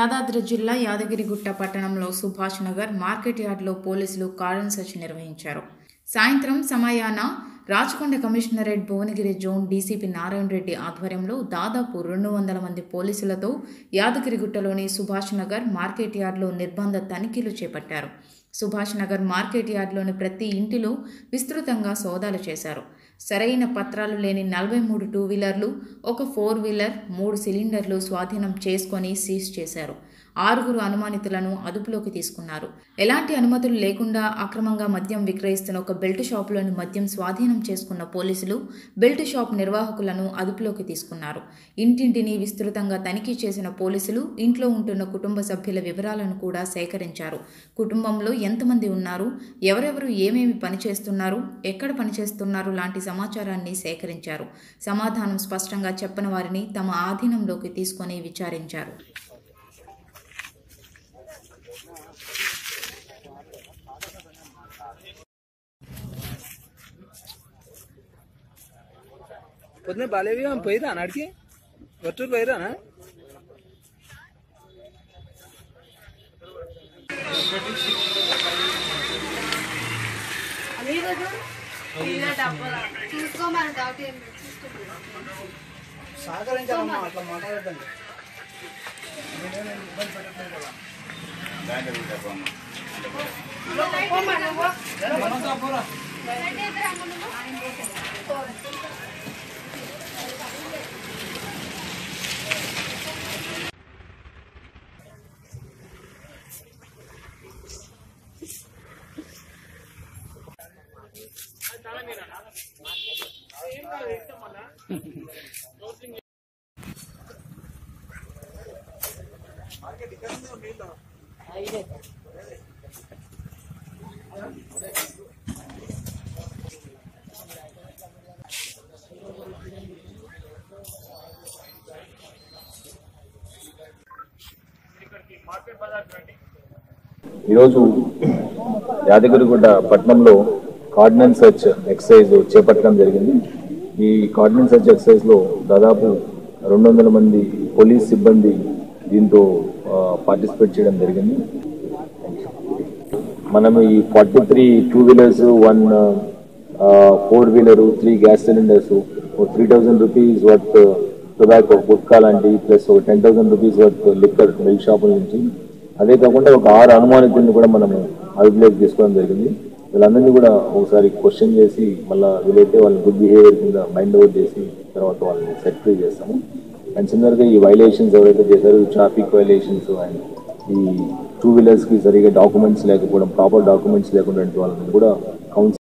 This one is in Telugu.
యాదాద్రి జిల్లా యాదగిరిగుట్ట పట్టణంలో సుభాష్ నగర్ మార్కెట్ యార్డ్లో పోలీసులు కార్డన్ సెర్చ్ నిర్వహించారు సాయంత్రం సమయాన Rachakonda commissionerate Bhuvanagiri zone DCP Narayana Reddy ఆధ్వర్యంలో దాదాపు రెండు వందల మంది పోలీసులతో యాదగిరిగుట్టలోని సుభాష్ నగర్ మార్కెట్ యార్డ్లో నిర్బంధ తనిఖీలు చేపట్టారు సుభాష్ నగర్ మార్కెట్ యార్డ్లోని ప్రతి ఇంటిలో విస్తృతంగా సోదాలు చేశారు సరైన పత్రాలు లేని నలభై మూడు టూ వీలర్లు ఒక ఫోర్ వీలర్ మూడు సిలిండర్లు స్వాధీనం చేసుకొని సీజ్ చేశారు ఆరుగురు అనుమానితులను అదుపులోకి తీసుకున్నారు ఎలాంటి అనుమతులు లేకుండా అక్రమంగా మద్యం విక్రయిస్తున్న ఒక బెల్ట్ షాపులోని మద్యం స్వాధీనం చేసుకున్న పోలీసులు బెల్ట్ షాప్ నిర్వాహకులను అదుపులోకి తీసుకున్నారు ఇంటింటిని విస్తృతంగా తనిఖీ చేసిన పోలీసులు ఇంట్లో ఉంటున్న కుటుంబ సభ్యుల వివరాలను కూడా సేకరించారు కుటుంబంలో ఎంతమంది ఉన్నారు ఎవరెవరు ఏమేమి పనిచేస్తున్నారు ఎక్కడ పనిచేస్తున్నారు లాంటి సమాచారాన్ని సేకరించారు సమాధానం స్పష్టంగా చెప్పని వారిని తమ ఆధీనంలోకి తీసుకొని విచారించారు పొద్దున బాలేవి పోయిరా నాడికి వట్టూరు పోయిరానా చూసుకోమని డౌట్ ఏం లేదు. చూసుకోమని. సహకరించాలమ్మా అట్లా మాట్లాడద్దండి ఈరోజు యాదగిరిగుట్ట పట్టణంలో కార్డినెన్స్ సెర్చ్ ఎక్సర్సైజ్ చేపట్టడం జరిగింది ఈ కార్డినెన్స్ సెర్చ్ ఎక్సర్సైజ్ లో దాదాపు రెండు వందల మంది పోలీస్ సిబ్బంది దీంతో పార్టిసిపేట్ చేయడం జరిగింది మనం ఈ forty three two wheelers one four wheeler three gas cylinders three thousand rupees worth tobacco gutkha లాంటి ప్లస్ ఒక ten thousand rupees worth liquor milk షాపుల నుంచి అదే కాకుండా ఒక ఆరు అనుమానితులను కూడా మనము అదుపులోకి తీసుకోవడం జరిగింది వీళ్ళందరినీ కూడా ఒకసారి క్వశ్చన్ చేసి మళ్ళీ వీలైతే వాళ్ళని గుడ్ బిహేవియర్ కింద మైండ్ ఓవర్ చేసి తర్వాత వాళ్ళని సెట్ ఫ్రీ చేస్తాము అండ్ సిమిలర్గా ఈ వైలేషన్స్ ఎవరైతే చేశారో ఈ ట్రాఫిక్ వైలేషన్స్ అండ్ ఈ టూ వీలర్స్కి సరిగా డాక్యుమెంట్స్ లేకపోవడం ప్రాపర్ డాక్యుమెంట్స్ లేకుండా వాళ్ళని కూడా